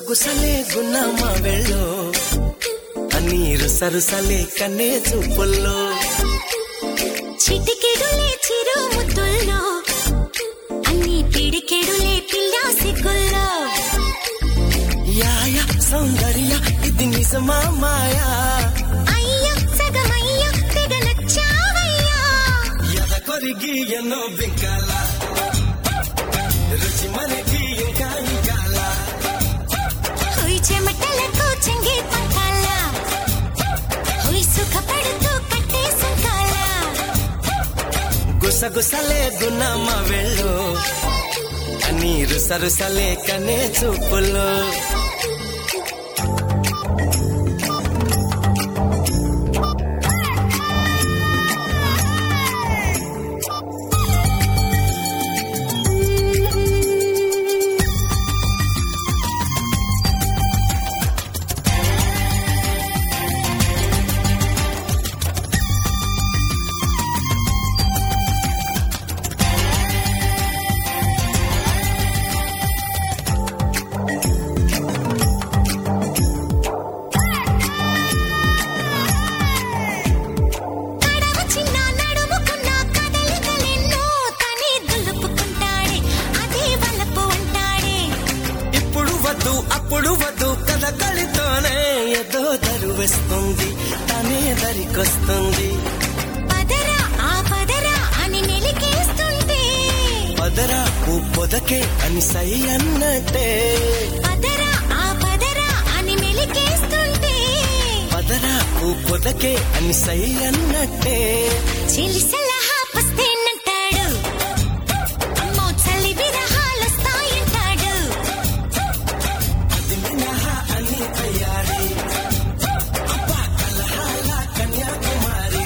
గుసగుసలే గున్నమ్మ వెళ్ళు నీరు సరుసలే కన్నే చూపుల్లో చిటికెడులే చిరు ముద్దుల్లో అన్ని పిడికెడులే పిల్లా సిగ్గుల్లో యాయ సౌందర్య ఇది నిజమా మాయా అయ్య సగమయ్య తెగ నచ్చావయ్యా ఎద కొరిగి ఎన్నో బింకాల రుచి మనకి ఇంకా ఇంకాల హుయ్ చెమటలకు చెంగి పంకాల హుయ్ సుఖపడుతూ కట్టే సంకాల గుసగుసలే గున్నమ్మ వెళ్ళు నీరు సరుసలే కన్నే చూపుల్లో కడవ చిన్న నడుముకున్న కదలికలెన్నో తనే దులుపుకుంటాడే అదే వలపు అంటాడే ఇప్పుడు వద్దు అప్పుడు వద్దు కథ కలితోనే ఏదో దరువేస్తుంది తనే దరికొస్తుంది పదరా ఆ పదరా అని మెలికేస్తుంటే పదరా ఓ పొదకే అని సై అన్నట్టే పదరా ఆ పదరా అని మెలికేస్తుంటే పదరా ఓ పొదకే అని సై అన్నట్టే చెలి సలహా పస్తేనంటాడు అమ్మో చలి విరహాలొస్తాయంటాడు అది మినహా అని తయారీ అబ్బా కలహాల కన్యాకుమారి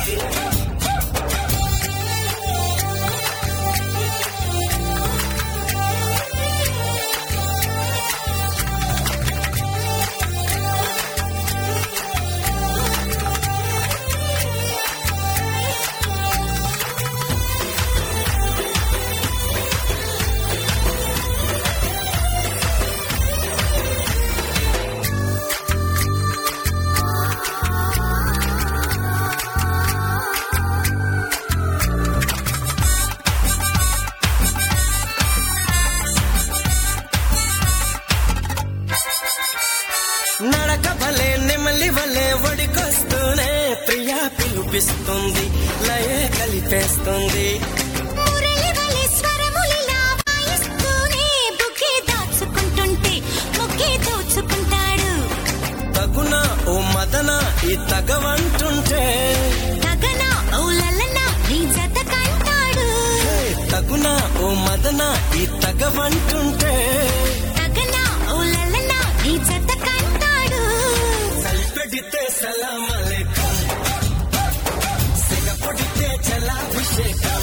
నడక భలే నెమలి వలే ఒడికొస్తూనే ప్రియా పిలుపిస్తుంది లయే కలిపేస్తుంది మురళి వలె స్వరములిలా వాయిస్తూనే బుకే దాచుకుంటుంటే ముక్కే దోచుకుంటాడు తగున ఓ మదన ఈ తగవంటుంటే తగన ఔలలన నీ జత కంటాడు హే, తగున ఓ మదన ఈ తగవంటుంటే తగన ఔలలన నీ జత కంటాడు సల్పెడితే సలామలేకం సిగపొడితే చలాభిషేకం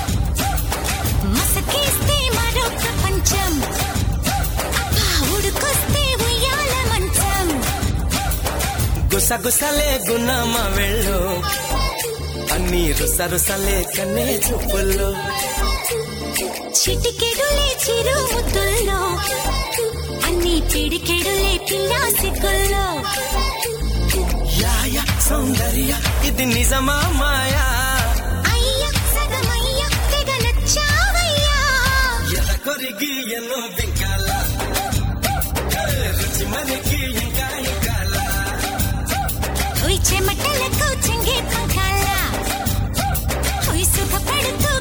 మసకేస్తే మరో ప్రపంచం అబ్బా ఉడుకొస్తే ఉయ్యాల మంచం గుసగుసలే గున్నమ్మ వెళ్ళు అన్నీరు సరుసలే కన్నే చూపుల్లో చిటికెడులే చిరు ముద్దుల్లో అన్ని పిడికెడులే పిల్లా సిగ్గుల్లో యాయ సౌందర్య ఇది నిజమా మాయా అయ్య సగమయ్య తెగ నచ్చావయ్యా ఎద కొరిగి ఎన్నో బింకాల రుచి మనకి ఇంకా ఇంకాల ఉయ్ చెమటలకు చెంగే పంకాల ఉయ్ సుఖపడుతూ